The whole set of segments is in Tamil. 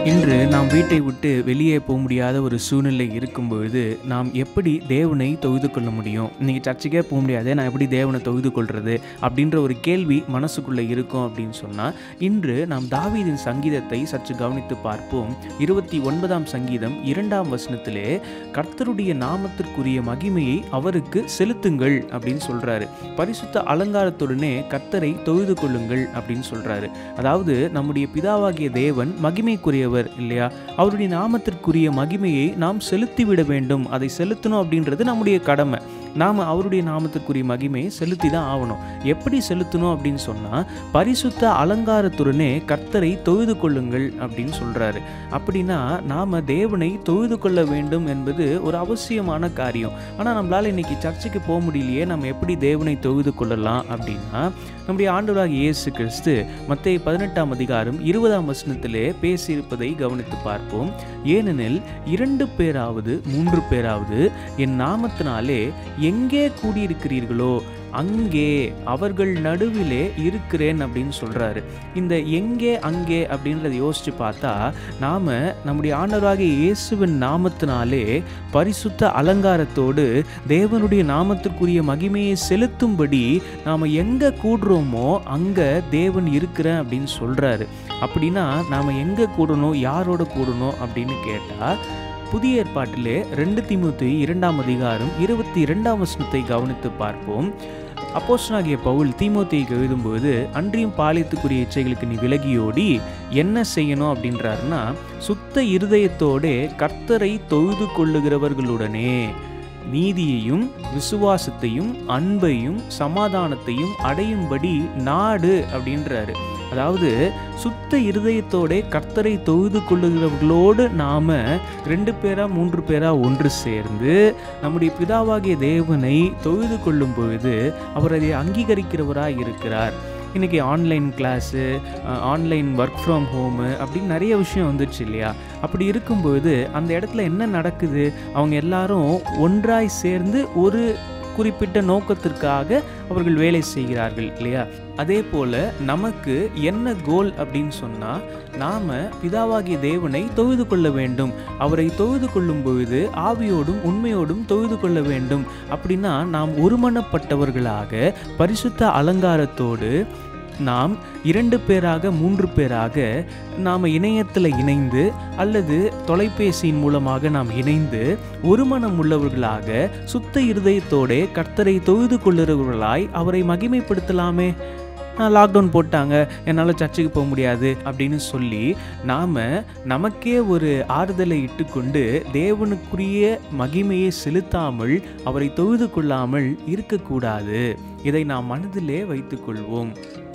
இன்று நாம் வீட்டை விட்டு வெளியே போக முடியாத ஒரு சூழ்நிலை இருக்கும் பொழுது நாம் எப்படி தேவனை தொழுது கொள்ள முடியும் இன்னைக்கு சர்ச்சுக்கே போக முடியாதே நான் எப்படி தேவனை தொழுது கொள்வது அப்படின்ற ஒரு கேள்வி மனசுக்குள்ளே இருக்கும் அப்படின்னு சொன்னால் இன்று நாம் தாவீதின் சங்கீதத்தை சற்று கவனித்து பார்ப்போம் இருபத்தி ஒன்பதாம் சங்கீதம் இரண்டாம் வசனத்திலே கர்த்தருடைய நாமத்திற்குரிய மகிமையை அவருக்கு செலுத்துங்கள் அப்படின்னு சொல்றாரு பரிசுத்த அலங்காரத்துடனே கர்த்தரை தொழுது கொள்ளுங்கள் அப்படின்னு சொல்றாரு அதாவது நம்முடைய பிதாவாகிய தேவன் மகிமைக்குரியவர் இல்லையா அவருடைய நாமத்திற்குரிய மகிமையை நாம் செலுத்திவிட வேண்டும் அதை செலுத்தணும் அப்படின்றது நம்முடைய கடமை நாம் அவருடைய நாமத்திற்குரிய மகிமையை செலுத்தி தான் ஆகணும் எப்படி செலுத்தணும் அப்படின்னு சொன்னால் பரிசுத்த அலங்காரத்துடனே கர்த்தரை தொழுது கொள்ளுங்கள் அப்படின்னு சொல்கிறாரு அப்படின்னா நாம் தேவனை தொழுது கொள்ள வேண்டும் என்பது ஒரு அவசியமான காரியம் ஆனால் நம்மளால் இன்னைக்கு சர்ச்சுக்கு போக முடியலையே நம்ம எப்படி தேவனை தொழுது கொள்ளலாம் அப்படின்னா நம்முடைய ஆண்டவராக இயேசு கிறிஸ்து மத்திய பதினெட்டாம் அதிகாரம் இருபதாம் வசனத்திலே பேசியிருப்பதை கவனித்து பார்ப்போம் ஏனெனில் இரண்டு பேராவது மூன்று பேராவது என் நாமத்தினாலே எங்கே கூடியிருக்கிறீர்களோ அங்கே அவர்கள் நடுவிலே இருக்கிறேன் அப்படின்னு சொல்கிறாரு இந்த எங்கே அங்கே அப்படின்றத யோசித்து பார்த்தா நாம் நம்முடைய ஆண்டவராகிய இயேசுவின் நாமத்தினாலே பரிசுத்த அலங்காரத்தோடு தேவனுடைய நாமத்திற்குரிய மகிமையை செலுத்தும்படி நாம் எங்கே கூடுறோமோ அங்கே தேவன் இருக்கிறேன் அப்படின்னு சொல்கிறாரு அப்படின்னா நாம் எங்கே கூடணும் யாரோட கூடணும் அப்படின்னு கேட்டால் புதிய ஏற்பாட்டிலே ரெண்டு திமுத்தி இரண்டாம் அதிகாரம் இருபத்தி இரண்டாம் வசனத்தை கவனித்து பார்ப்போம் அப்போஸ்தலனாகிய பவுல் தீமோத்தேயுக்கு எழுதும்போது அன்றியும் பாலியத்துக்குரிய இச்சைகளுக்கு நீ விலகியோடி என்ன செய்யணும் அப்படின்றாருன்னா சுத்த இருதயத்தோடே கர்த்தரை தொழுது கொள்ளுகிறவர்களுடனே நீதியையும் விசுவாசத்தையும் அன்பையும் சமாதானத்தையும் அடையும்படி நாடு அப்படின்றாரு அதாவது சுத்த இருதயத்தோட கர்த்தரை தொழுது கொள்ளுகிறவர்களோடு நாம ரெண்டு பேரா மூன்று பேரா ஒன்று சேர்ந்து நம்முடைய பிதாவாகிய தேவனை தொழுது கொள்ளும் பொழுது அவர் அதை அங்கீகரிக்கிறவராக இருக்கிறார் இன்றைக்கி online class online work from home அப்படின்னு நிறைய விஷயம் வந்துச்சு இல்லையா அப்படி இருக்கும்பொழுது அந்த இடத்துல என்ன நடக்குது அவங்க எல்லாரும் ஒன்றாய் சேர்ந்து ஒரு குறிப்பிட்ட நோக்கத்திற்காக அவர்கள் வேலை செய்கிறார்கள் இல்லையா அதே போல் நமக்கு என்ன கோல் அப்படின்னு சொன்னால் நாம் பிதாவாகிய தேவனை தொழுது கொள்ள வேண்டும் அவரை தொழுது கொள்ளும் பொழுது ஆவியோடும் உண்மையோடும் தொழுது கொள்ள வேண்டும் அப்படின்னா நாம் ஒருமனப்பட்டவர்களாக பரிசுத்த அலங்காரத்தோடு நாம் இரண்டு பேராக மூன்று பேராக நாம் இணையத்தில் இணைந்து அல்லது தொலைபேசியின் மூலமாக நாம் இணைந்து ஒரு மனம் உள்ளவர்களாக சுத்த இருதயத்தோட கர்த்தரை தொழுது கொள்ளுறவர்களாய் அவரை மகிமைப்படுத்தலாமே லாக்டவுன் போட்டாங்க என்னால் சர்ச்சுக்கு போக முடியாது அப்படின்னு சொல்லி நாம் நமக்கே ஒரு ஆறுதலை இட்டுக்கொண்டு தேவனுக்குரிய மகிமையை செலுத்தாமல் அவரை தொழுது கொள்ளாமல் இருக்கக்கூடாது இதை நாம் மனதிலே வைத்துக்கொள்வோம்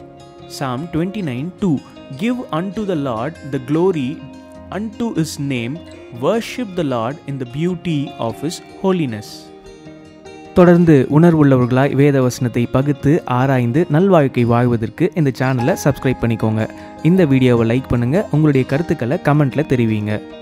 Psalm 29 2 Give unto the Lord the glory unto his name, worship the Lord in the beauty of his holiness. தொடர்ந்து உணர்வுள்ளவர்களாய் வேத வசனத்தை பகுத்து ஆராய்ந்து நல்வாழ்க்கை வாழ்வதற்கு இந்த சேனலை சப்ஸ்கிரைப் பண்ணிக்கோங்க இந்த வீடியோவை லைக் பண்ணுங்கள் உங்களுடைய கருத்துக்களை கமெண்ட்டில் தெரிவிங்க